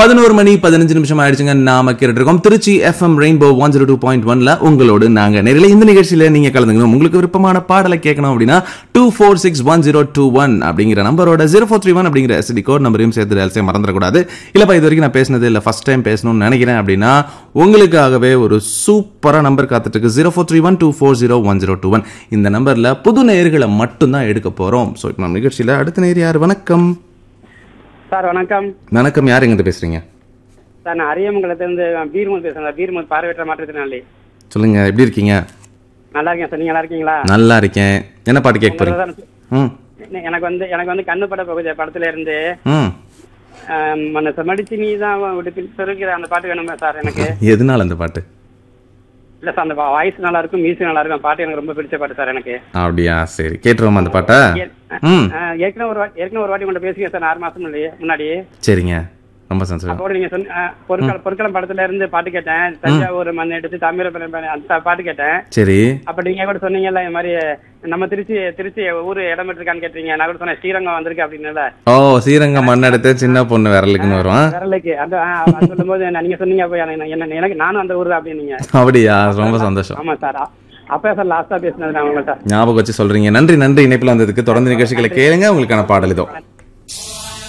பதினோரு மணி பதினஞ்சு நிமிஷம் ஆயிடுச்சுங்க நாம கேட்டுட்டு இருக்கோம் Trichy FM rainbow one zero two point ஒன்ல உங்களோடு நாங்க நேரில் இந்த நிகழ்ச்சியில நீங்க கலந்துக்கணும் உங்களுக்கு விருப்பமான பாடலை கேட்கணும் அப்படின்னா two four six one zero two one அப்படிங்கிற நம்பரோட ஜீரோ ஃபோர் த்ரீ ஒன் அப்படிங்கிற எஸ்டி கோட் நம்பரையும் சேர்த்து அலசியம் மறந்துடக்கூடாது இல்லப்பா இது வரைக்கும் நான் பேசினது இல்லை ஃபர்ஸ்ட் டைம் பேசணும்னு நினைக்கிறேன் அப்படின்னா உங்களுக்காகவே ஒரு சூப்பரா நம்பர் காத்துட்டு இருக்கு zero four three one two four zero one zero two one இந்த நம்பர்ல புது நேர்களை மட்டும்தான் எடுக்க போறோம் ஸோ இப்போ நம்ம நிகழ்ச்சியில அடுத்த நேர் யார் வணக்கம் சார் வணக்கம் வணக்கம் யார் எங்கிட்ட பேசுறீங்க சார் நான் அரியமங்கலத்திலிருந்து பீர்மன் பேசுறேன் சார் பீர்மன் பார்வையற்ற மாற்றுத்திறனாளி சொல்லுங்க எப்படி இருக்கீங்க நல்லா இருக்கேன் சார் நீங்க நல்லா இருக்கீங்களா நல்லா இருக்கேன் என்ன பாட்டு கேட்க போறீங்க சார், ம் எனக்கு வந்து எனக்கு வந்து கண்ணு பட பகுதி படத்துல இருந்து ம் ஆம், மனசை மடிச்சு நீ தான் விடுப்பில் பெருகிற அந்த பாட்டு வேணுமே சார் எனக்கு எதனால அந்த பாட்டு இல்ல சார் அந்த வாய்ஸ் நல்லா இருக்கும் மியூசிக் நல்லா இருக்கும் பாட்டு எனக்கு ரொம்ப பிடிச்ச பாட்டு சார் எனக்கு அப்படியா சரி கேட்டுருவோமா அந்த பாட்டை ஏ- ம் ஆ, ஏற்கனவே ஒரு வாட்டி ஏற்கனவே ஒரு வாட்டி உங்கள்ட்ட பேசுங்க சார் ஆறு மாசம் முன்னாடி முன்னாடி சரிங்க ரொம்ப சந்தோஷம் அப்போ நீங்க சொன்ன ஆ, பொற்கள பொற்களம் படத்துல இருந்து பாட்டு கேட்டேன் தஞ்சாவூர் மண் எடுத்து தாமிரபரணி பண்ணி அந்த பாட்டு கேட்டேன் சரி அப்ப நீங்க கூட சொன்னீங்கல்ல இந்த மாதிரி நம்ம திருச்சி திருச்சி ஊரு இடம் இருக்கான்னு கேட்டீங்க நான் கூட சொன்னேன் ஸ்ரீரங்கம் வந்திருக்கு அப்படின்னு ஓ ஸ்ரீரங்கம் மண் எடுத்து சின்ன பொண்ணு விரலுக்குன்னு வரும் விரலுக்கு அந்த ஆ, அது சொல்லும்போது நான் நீங்க சொன்னீங்க அப்ப எனக்கு என்ன- எனக்கு நானும் அந்த ஊர் அப்படின்னீங்க அப்படியா ரொம்ப சந்தோஷம் ஆமா சார் அப்ப சார் லாஸ்டா பேசினது நான் உங்கள்கிட்ட ஞாபகம் வச்சு சொல்றீங்க நன்றி நன்றி இணைப்பில் வந்ததுக்கு தொடர்ந்து நிகழ்ச்சிகளை கேளுங்க உங்களுக்கான பாடல் இதோ